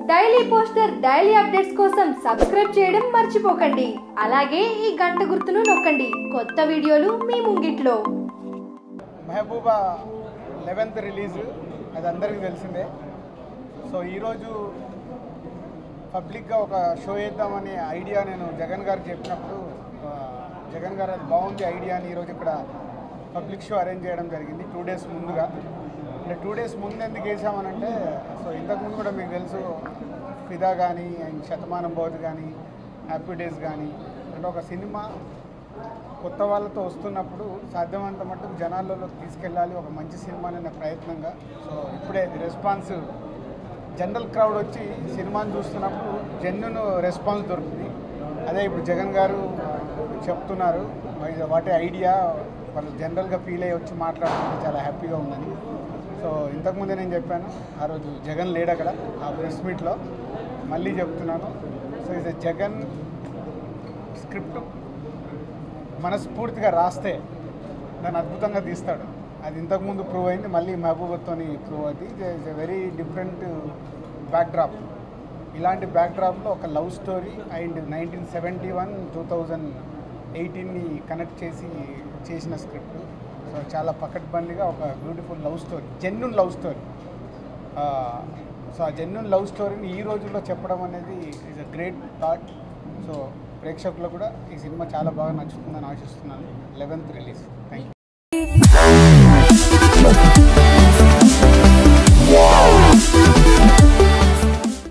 daily poster daily updates కోసం subscribe చేయడం మర్చిపోకండి అలాగే ఈ గంట గుర్తును నొక్కండి కొత్త వీడియోలు మీ ముంగిట్లో మెహబూబా లెవెన్త్ రిలీజ్ అది అందరికీ తెలిసిందే సో ఈరోజు పబ్లిక్గా ఒక షో వేద్దామనే ఐడియా నేను జగన్ గారికి చెప్పినప్పుడు ఆ, జగన్ గారు అది బాగుంది ఐడియా అని ఈరోజు ఇక్కడ పబ్లిక్ షో అరేంజ్ చేయడం జరిగింది టూ డేస్ ముందుగా అంటే టూ డేస్ ముందు ఎందుకు వేసామనంటే సో ఇంతకుముందు కూడా మీకు తెలుసు ఫిదా కానీ అండ్ శతమానం బౌద్ధ్ కానీ హ్యాపీ డేస్ కానీ అంటే ఒక సినిమా కొత్త వాళ్ళతో వస్తున్నప్పుడు సాధ్యమైనంత మట్టుకు జనాలలో తీసుకెళ్ళాలి ఒక మంచి సినిమా అనే ప్రయత్నంగా సో ఇప్పుడే రెస్పాన్స్ జనరల్ క్రౌడ్ వచ్చి సినిమాని చూస్తున్నప్పుడు జెన్యున్ రెస్పాన్స్ దొరుకుతుంది అదే ఇప్పుడు జగన్ గారు చెప్తున్నారు వాటి ఐడియా వాళ్ళు జనరల్గా ఫీల్ అయ్యి వచ్చి మాట్లాడుతుంటే చాలా హ్యాపీగా ఉందని సో ఇంతకుముందే నేను చెప్పాను ఆ రోజు జగన్ లేడు అక్కడ ఆ ప్రెస్ మీట్లో మళ్ళీ చెప్తున్నాను సో ఇది జగన్ స్క్రిప్ట్ మనస్ఫూర్తిగా రాస్తే దాన్ని అద్భుతంగా తీస్తాడు అది ఇంతకుముందు ప్రూవ్ అయింది మళ్ళీ మహబూబత్తో ప్రూవ్ అయింది it's a very different backdrop ఇలాంటి బ్యాక్డ్రాప్లో ఒక love story and nineteen seventy one two thousand ఎయిటీన్ని కనెక్ట్ చేసి చేసిన స్క్రిప్ట్ సో చాలా పకడ్బందీగా ఒక beautiful love story genuine love story so ఆ జెన్యున్ లవ్ స్టోరీని ఈ రోజుల్లో చెప్పడం అనేది is a great thought so ప్రేక్షకులకు కూడా ఈ సినిమా చాలా బాగా నచ్చుతుందని ఆశిస్తున్నాను లెవెన్త్ రిలీజ్ థ్యాంక్ యూ